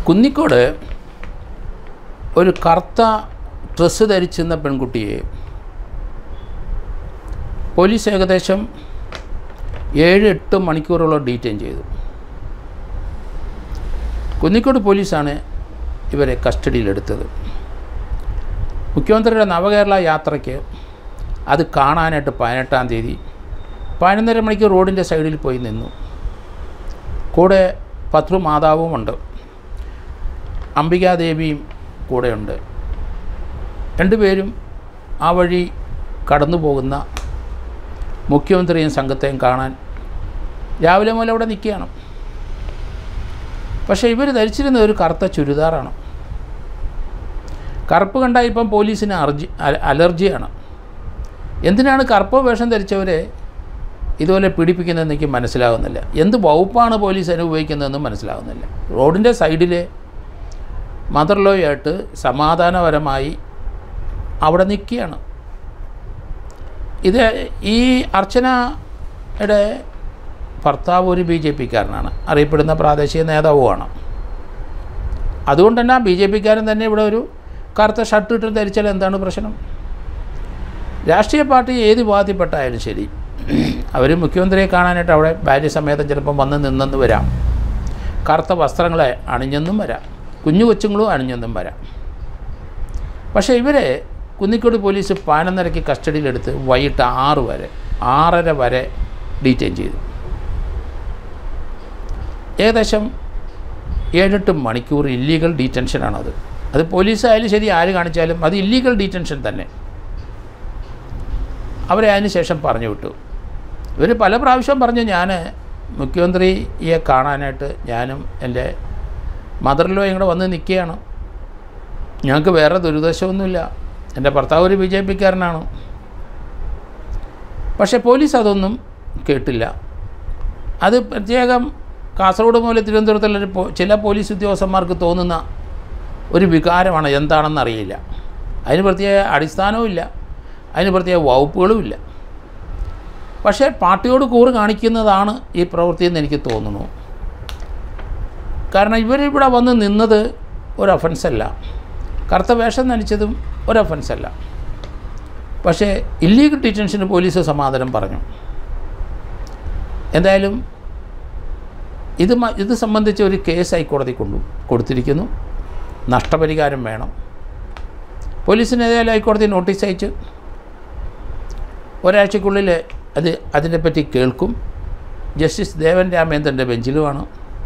കുന്നിക്കോട് ഒരു കറുത്ത ഡ്രസ്സ് ധരിച്ചിരുന്ന പെൺകുട്ടിയെ പോലീസ് ഏകദേശം ഏഴ് എട്ട് മണിക്കൂറോളം ഡീറ്റെയിൻ ചെയ്തു കുന്നിക്കോട് പോലീസാണ് ഇവരെ കസ്റ്റഡിയിലെടുത്തത് മുഖ്യമന്ത്രിയുടെ നവകേരള യാത്രയ്ക്ക് അത് കാണാനായിട്ട് പതിനെട്ടാം തീയതി പതിനൊന്നര മണിക്ക് റോഡിൻ്റെ സൈഡിൽ പോയി നിന്നു കൂടെ പത്രു മാതാവുമുണ്ട് അംബികാദേവിയും കൂടെയുണ്ട് രണ്ടുപേരും ആ വഴി കടന്നു പോകുന്ന മുഖ്യമന്ത്രിയും സംഘത്തെയും കാണാൻ രാവിലെ മുതൽ അവിടെ നിൽക്കുകയാണ് പക്ഷേ ഇവർ ധരിച്ചിരുന്നത് ഒരു കറുത്ത ചുരിദാറാണ് കറുപ്പ് കണ്ടാൽ ഇപ്പം പോലീസിന് അർജി അല- അലർജിയാണ് എന്തിനാണ് കറുപ്പ് വേഷം ധരിച്ചവരെ ഇതുപോലെ പീഡിപ്പിക്കുന്നതെന്ന് എനിക്ക് മനസ്സിലാകുന്നില്ല എന്ത് വകുപ്പാണ് പോലീസ് അനുഭവിക്കുന്നതെന്നും മനസ്സിലാകുന്നില്ല റോഡിൻ്റെ സൈഡിൽ മദർ ലോയായിട്ട് സമാധാനപരമായി അവിടെ നിൽക്കുകയാണ് ഇത് ഈ അർച്ചനയുടെ ഭർത്താവ് ഒരു ബി ജെ പിക്കാരനാണ് അറിയപ്പെടുന്ന പ്രാദേശിക നേതാവുമാണ് അതുകൊണ്ട് തന്നെ ആ ബി ജെ പിക്കാരൻ തന്നെ ഇവിടെ ഒരു കറുത്ത ഷർട്ട് ഇട്ട് ധരിച്ചാൽ എന്താണ് പ്രശ്നം രാഷ്ട്രീയ പാർട്ടി ഏത് വിഭാഗത്തിൽപ്പെട്ടായാലും ശരി അവർ മുഖ്യമന്ത്രിയെ കാണാനായിട്ട് അവിടെ ഭാര്യ സമേതം ചിലപ്പം വന്ന് നിന്നെന്ന് വരാം കറുത്ത വസ്ത്രങ്ങളെ അണിഞ്ഞെന്നും വരാം കുഞ്ഞു കൊച്ചുങ്ങളും അണിഞ്ഞെന്നും വരാം പക്ഷേ ഇവരെ കുന്നിക്കോട് പോലീസ് പതിനൊന്നരയ്ക്ക് കസ്റ്റഡിയിലെടുത്ത് വൈകിട്ട് ആറ് വരെ ആറര വരെ ഡീറ്റെയിൻ ചെയ്തു ഏകദേശം ഏഴെട്ട് മണിക്കൂർ ഇല്ലീഗൽ ഡീറ്റൻഷനാണത് അത് പോലീസ് ആയാലും ശരി ആര് കാണിച്ചാലും അത് ഇല്ലീഗൽ ഡീറ്റൻഷൻ തന്നെ അവരെ അതിന് ശേഷം പറഞ്ഞു വിട്ടു ഇവർ പല പ്രാവശ്യം പറഞ്ഞു ഞാൻ മുഖ്യമന്ത്രിയെ കാണാനായിട്ട് ഞാനും എൻ്റെ മദറിലോ ഇവിടെ വന്ന് നിൽക്കുകയാണ് ഞങ്ങൾക്ക് വേറെ ദുരിതാശമൊന്നുമില്ല എൻ്റെ ഭർത്താവ് ഒരു ബി ജെ പിക്കാരനാണ് പക്ഷേ പോലീസ് അതൊന്നും കേട്ടില്ല അത് പ്രത്യേകം കാസർഗോഡ് മുതൽ തിരുവനന്തപുരത്തുള്ള ഒരു പോ- ചില പോലീസ് ഉദ്യോഗസ്ഥന്മാർക്ക് തോന്നുന്ന ഒരു വികാരമാണ് എന്താണെന്ന് അറിയില്ല അതിന് പ്രത്യേക അടിസ്ഥാനവും ഇല്ല അതിന് പ്രത്യേക വകുപ്പുകളും ഇല്ല പക്ഷേ പാർട്ടിയോട് കൂറ് കാണിക്കുന്നതാണ് ഈ പ്രവൃത്തി എന്ന് എനിക്ക് തോന്നുന്നു കാരണം ഇവരിവിടെ വന്ന് നിന്നത് ഒരു ഒഫൻസല്ല കറുത്ത വേഷം നടിച്ചതും ഒരു ഒഫൻസല്ല പക്ഷേ ഇല്ലീഗൽ ഡിറ്റൻഷന് പോലീസ് സമാധാനം പറഞ്ഞു എന്തായാലും ഇത് മ- ഇത് സംബന്ധിച്ച് ഒരു കേസ് ഹൈക്കോടതി കൊണ്ടു കൊടുത്തിരിക്കുന്നു നഷ്ടപരിഹാരം വേണം പോലീസിന് ഏതായാലും ഹൈക്കോടതി നോട്ടീസ് അയച്ച് ഒരാഴ്ചക്കുള്ളിൽ അത് അതിനെപ്പറ്റി കേൾക്കും ജസ്റ്റിസ് ദേവൻ രാമേന്ദ്രൻ്റെ ബെഞ്ചിലുമാണ്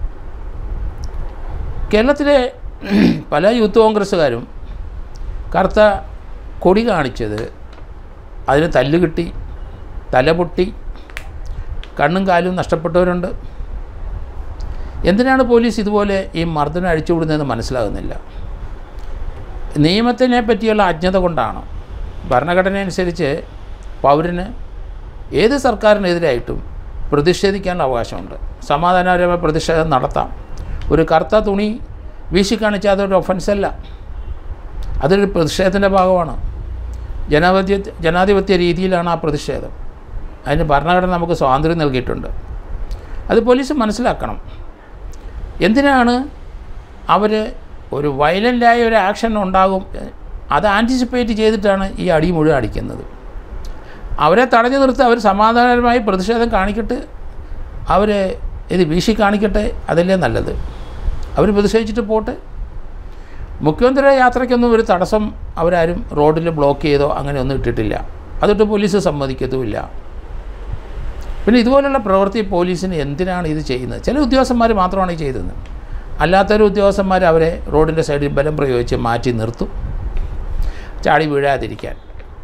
കേരളത്തിലെ പല യൂത്ത് കോൺഗ്രസ്സുകാരും കറുത്ത കൊടി കാണിച്ചത് അതിന് തല്ല് കിട്ടി തല പൊട്ടി കണ്ണും കാലും നഷ്ടപ്പെട്ടവരുണ്ട് എന്തിനാണ് പോലീസ് ഇതുപോലെ ഈ മർദ്ദനം അഴിച്ചുവിടുന്നതെന്ന് മനസ്സിലാകുന്നില്ല നിയമത്തിനെ പറ്റിയുള്ള അജ്ഞത കൊണ്ടാണ് ഭരണഘടന അനുസരിച്ച് പൗരന് ഏത് സർക്കാരിനെതിരായിട്ടും പ്രതിഷേധിക്കാനുള്ള അവകാശമുണ്ട് സമാധാനപരമായ പ്രതിഷേധം നടത്താം ഒരു കറുത്ത തുണി വീശിക്കാണിച്ചാൽ അതൊരു ഒഫൻസല്ല അതൊരു പ്രതിഷേധത്തിൻ്റെ ഭാഗമാണ് ജനാധിപത്യ ജനാധിപത്യ രീതിയിലാണ് ആ പ്രതിഷേധം അതിന് ഭരണഘടന നമുക്ക് സ്വാതന്ത്ര്യം നൽകിയിട്ടുണ്ട് അത് പോലീസ് മനസ്സിലാക്കണം എന്തിനാണ് അവർ ഒരു വയലൻ്റായ ഒരു ആക്ഷൻ ഉണ്ടാകും അത് ആൻറ്റിസിപ്പേറ്റ് ചെയ്തിട്ടാണ് ഈ അടി മുഴുവൻ അടിക്കുന്നത് അവരെ തടഞ്ഞു നിർത്തി അവർ സമാധാനപരമായി പ്രതിഷേധം കാണിക്കട്ടെ അവർ ഇത് വീശി കാണിക്കട്ടെ അതല്ലേ നല്ലത് അവർ പ്രതിഷേധിച്ചിട്ട് പോട്ടെ മുഖ്യമന്ത്രിയുടെ യാത്രയ്ക്കൊന്നും ഒരു തടസ്സം അവരാരും റോഡിൽ ബ്ലോക്ക് ചെയ്തോ അങ്ങനെയൊന്നും ഇട്ടിട്ടില്ല അതൊട്ട് പോലീസ് സമ്മതിക്കത്തുമില്ല പിന്നെ ഇതുപോലുള്ള പ്രവൃത്തി പോലീസിന് എന്തിനാണ് ഇത് ചെയ്യുന്നത് ചില ഉദ്യോഗസ്ഥന്മാർ മാത്രമാണ് ഈ ചെയ്തത് അല്ലാത്തൊരു ഉദ്യോഗസ്ഥന്മാർ അവരെ റോഡിൻ്റെ സൈഡിൽ ബലം പ്രയോഗിച്ച് മാറ്റി നിർത്തും ചാടി വീഴാതിരിക്കാൻ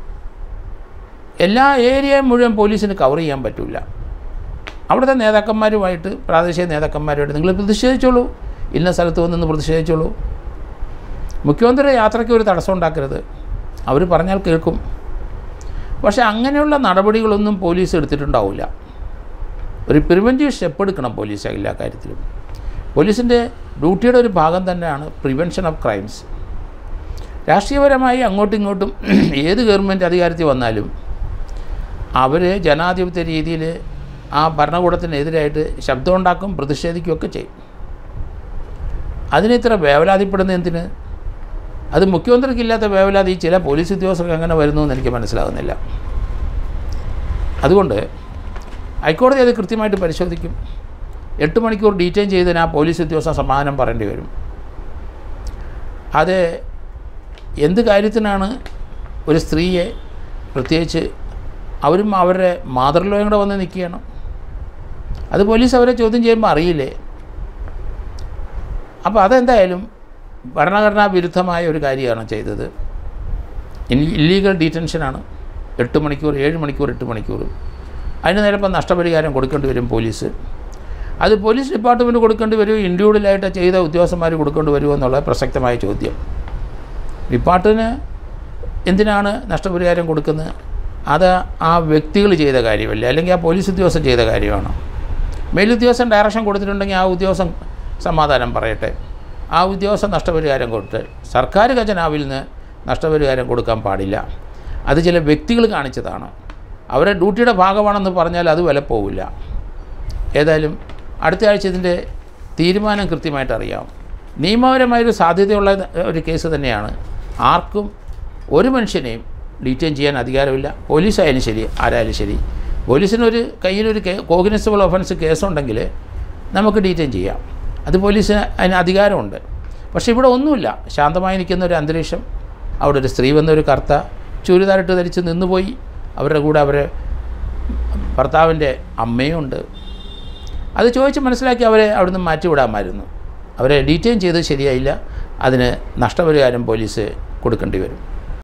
എല്ലാ ഏരിയയും മുഴുവൻ പോലീസിന് കവർ ചെയ്യാൻ പറ്റില്ല അവിടുത്തെ നേതാക്കന്മാരുമായിട്ട് പ്രാദേശിക നേതാക്കന്മാരുമായിട്ട് നിങ്ങൾ പ്രതിഷേധിച്ചോളൂ ഇന്ന സ്ഥലത്ത് വന്ന് പ്രതിഷേധിച്ചോളൂ മുഖ്യമന്ത്രിയുടെ യാത്രയ്ക്ക് ഒരു തടസ്സം ഉണ്ടാക്കരുത് അവർ പറഞ്ഞാൽ കേൾക്കും പക്ഷേ അങ്ങനെയുള്ള നടപടികളൊന്നും പോലീസ് എടുത്തിട്ടുണ്ടാവില്ല ഒരു പ്രിവെൻറ്റീവ് സ്റ്റെപ്പ് എടുക്കണം പോലീസ് എല്ലാ കാര്യത്തിലും പോലീസിൻ്റെ ഡ്യൂട്ടിയുടെ ഒരു ഭാഗം തന്നെയാണ് പ്രിവെൻഷൻ ഓഫ് ക്രൈംസ് രാഷ്ട്രീയപരമായി അങ്ങോട്ടും ഇങ്ങോട്ടും ഏത് ഗവൺമെൻറ് അധികാരത്തിൽ വന്നാലും അവർ ജനാധിപത്യ രീതിയിൽ ആ ഭരണകൂടത്തിനെതിരായിട്ട് ശബ്ദമുണ്ടാക്കും പ്രതിഷേധിക്കുകയൊക്കെ ചെയ്യും അതിന് ഇത്ര വേവലാതിപ്പെടുന്ന എന്തിന് അത് മുഖ്യമന്ത്രിക്കില്ലാത്ത വേവലാതി ചില പോലീസ് ഉദ്യോഗസ്ഥർക്ക് എങ്ങനെ വരുന്നു എന്ന് എനിക്ക് മനസ്സിലാകുന്നില്ല അതുകൊണ്ട് ഹൈക്കോടതി അത് കൃത്യമായിട്ട് പരിശോധിക്കും എട്ട് മണിക്കൂർ ഡീറ്റെയിൻ ചെയ്തതിന് ആ പോലീസ് ഉദ്യോഗസ്ഥൻ സമാധാനം പറയേണ്ടി വരും അത് എന്ത് കാര്യത്തിനാണ് ഒരു സ്ത്രീയെ പ്രത്യേകിച്ച് അവരും അവരുടെ മാതൃലോകം കൂടെ വന്ന് നിൽക്കുകയാണ് അത് പോലീസ് അവരെ ചോദ്യം ചെയ്യുമ്പോൾ അറിയില്ലേ അപ്പോൾ അതെന്തായാലും ഭരണഘടനാ വിരുദ്ധമായ ഒരു കാര്യമാണ് ചെയ്തത് ഇല്ലീഗൽ ഡീറ്റൻഷനാണ് എട്ട് മണിക്കൂർ ഏഴ് മണിക്കൂർ എട്ട് മണിക്കൂർ അതിന് നേരപ്പം നഷ്ടപരിഹാരം കൊടുക്കേണ്ടി വരും പോലീസ് അത് പോലീസ് ഡിപ്പാർട്ട്മെൻറ്റ് കൊടുക്കേണ്ടി വരുമോ ഇൻഡിവിജ്വലായിട്ട് ചെയ്ത ഉദ്യോഗസ്ഥന്മാർ കൊടുക്കേണ്ടി വരുമോ എന്നുള്ള പ്രസക്തമായ ചോദ്യം ഡിപ്പാർട്ടിന് എന്തിനാണ് നഷ്ടപരിഹാരം കൊടുക്കുന്നത് അത് ആ വ്യക്തികൾ ചെയ്ത കാര്യമല്ല അല്ലെങ്കിൽ ആ പോലീസ് ഉദ്യോഗസ്ഥൻ ചെയ്ത കാര്യമാണ് മേലുദ്യോഗസ്ഥൻ ഡയറക്ഷൻ കൊടുത്തിട്ടുണ്ടെങ്കിൽ ആ ഉദ്യോഗസ്ഥൻ സമാധാനം പറയട്ടെ ആ ഉദ്യോഗസ്ഥൻ നഷ്ടപരിഹാരം കൊടുത്ത് സർക്കാർ ഖജനാവിൽ നിന്ന് നഷ്ടപരിഹാരം കൊടുക്കാൻ പാടില്ല അത് ചില വ്യക്തികൾ കാണിച്ചതാണ് അവരുടെ ഡ്യൂട്ടിയുടെ ഭാഗമാണെന്ന് പറഞ്ഞാൽ അത് വില പോവില്ല ഏതായാലും അടുത്ത ആഴ്ച ഇതിൻ്റെ തീരുമാനം കൃത്യമായിട്ട് അറിയാം നിയമപരമായൊരു സാധ്യതയുള്ള ഒരു കേസ് തന്നെയാണ് ആർക്കും ഒരു മനുഷ്യനെയും ഡീറ്റെയിൻ ചെയ്യാൻ അധികാരമില്ല പോലീസായാലും ശരി ആരായാലും ശരി പോലീസിനൊരു കയ്യിലൊരു കേ കോഗ്നിസബിൾ ഒഫൻസ് കേസുണ്ടെങ്കിൽ നമുക്ക് ഡീറ്റെയിൻ ചെയ്യാം അത് പോലീസിന് അതിന് അധികാരമുണ്ട് പക്ഷേ ഇവിടെ ഒന്നുമില്ല ശാന്തമായി നിൽക്കുന്ന ഒരു അന്തരീക്ഷം അവിടെ ഒരു സ്ത്രീ വന്നൊരു കർത്ത ചുരിദാറിട്ട് ധരിച്ച് നിന്നുപോയി അവരുടെ കൂടെ അവരെ ഭർത്താവിൻ്റെ അമ്മയുണ്ട് അത് ചോദിച്ച് മനസ്സിലാക്കി അവരെ അവിടുന്ന് മാറ്റിവിടാമായിരുന്നു അവരെ ഡീറ്റെയിൻ ചെയ്തത് ശരിയായില്ല അതിന് നഷ്ടപരിഹാരം പോലീസ് കൊടുക്കേണ്ടി വരും